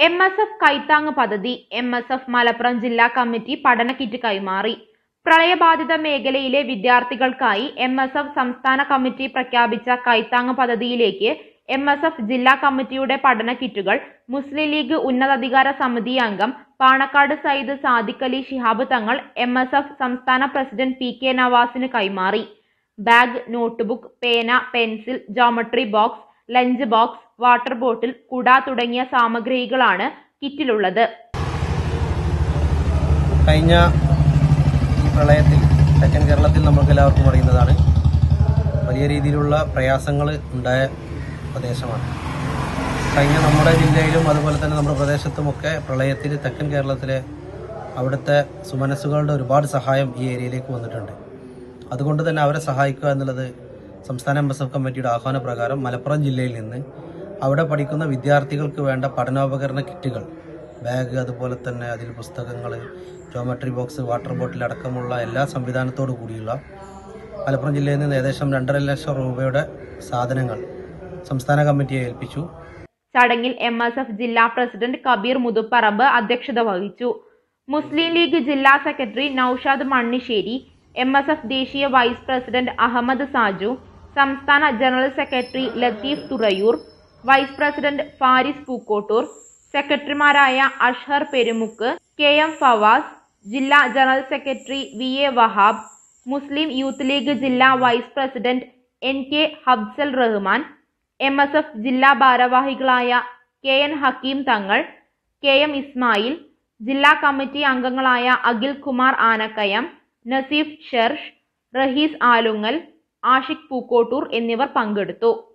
M S F കൈത്താങ് പദ്ധതി M S F Malappuram ജില്ലാ committee പഠന കിറ്റ് കൈമാറി പ്രളയബാധിത മേഖലയിലെ വിദ്യാർത്ഥികൾക്കായി എം എസ് എഫ് സംസ്ഥാന കമ്മിറ്റി പ്രഖ്യാപിച്ച കൈത്താങ് പദ്ധതിയിലേക്ക് എം എസ് എഫ് ജില്ലാ കമ്മിറ്റിയുടെ പഠന കിറ്റുകൾ മുസ്ലിം ലീഗ് ഉന്നതാധികാര സമിതി അംഗം Panakkad Sayyid Sadiq Ali Shihab Thangal M S F സംസ്ഥാന പ്രസിഡന്റ് പി കെ നവാസിന് കൈമാറി ബാഗ് നോട്ട്ബുക്ക് പേന pencil geometry box lunch box water bottle കുട തുടങ്ങിയ സാമഗ്രികളാണ് കിറ്റിലുള്ളത് കഴിഞ്ഞ ഈ പ്രളയത്തിൽ തെക്കൻ കേരളത്തിൽ നമുക്ക് എല്ലാവർക്കും അറിയുന്നതാണ് വലിയ രീതിയിലുള്ള പ്രയാസങ്ങൾ ഉണ്ടായ പ്രദേശമാണ് കഴിഞ്ഞ നമ്മുടെ ജില്ലയിലും അതുപോലെ തന്നെ നമ്മുടെ പ്രദേശത്തുമൊക്കെ പ്രളയത്തിൽ തെക്കൻ കേരളത്തിലെ അവിടുത്തെ സുമനസ്സുകളുടെ ഒരുപാട് സഹായം ഈ ഏരിയയിലേക്ക് വന്നിട്ടുണ്ട് അതുകൊണ്ട് തന്നെ അവരെ സഹായിക്കുക എന്നുള്ളത് സംസ്ഥാന എം എസ് എഫ് കമ്മിറ്റിയുടെ ആഹ്വാന പ്രകാരം മലപ്പുറം ജില്ലയിൽ നിന്ന് അവിടെ പഠിക്കുന്ന വിദ്യാർത്ഥികൾക്ക് വേണ്ട പഠനോപകരണ കിറ്റുകൾ ബാഗ് അതുപോലെ തന്നെ അതിൽ പുസ്തകങ്ങൾ ജോമെട്രി ബോക്സ് വാട്ടർ ബോട്ടിൽ അടക്കമുള്ള എല്ലാ സംവിധാനത്തോടു കൂടിയുള്ള മലപ്പുറം ജില്ലയിൽ നിന്ന് ഏകദേശം രണ്ടര ലക്ഷം രൂപയുടെ സാധനങ്ങൾ സംസ്ഥാന കമ്മിറ്റിയെ ഏൽപ്പിച്ചു ചടങ്ങിൽ എം എസ് എഫ് ജില്ലാ പ്രസിഡന്റ് കബീർ മുതുപ്പറമ്പ് അധ്യക്ഷത വഹിച്ചു മുസ്ലിം ലീഗ് ജില്ലാ secretary Noushad Manniserry M S F ദേശീയ വൈസ് പ്രസിഡന്റ് അഹമ്മദ് സാജു സംസ്ഥാന general secretary Latheef Thurayur vice president Faris Pookkottur സെക്രട്ടറിമാരായ അഷ്ഹർ പെരുമുക്ക് കെ എം ഫവാസ് ജില്ലാ general secretary V A Wahab Muslim Youth League ജില്ലാ vice president N K Habsal Rahman M S F ജില്ലാ ഭാരവാഹികളായ കെ എൻ ഹക്കീം തങ്ങൾ കെ എം ഇസ്മായിൽ ജില്ലാ കമ്മിറ്റി അംഗങ്ങളായ അഖിൽ കുമാർ ആനക്കയം നസീഫ് ഷെർഷ് റഹീസ് ആലുങ്ങൽ ആഷിഖ് പൂക്കോട്ടൂർ എന്നിവർ പങ്കെടുത്തു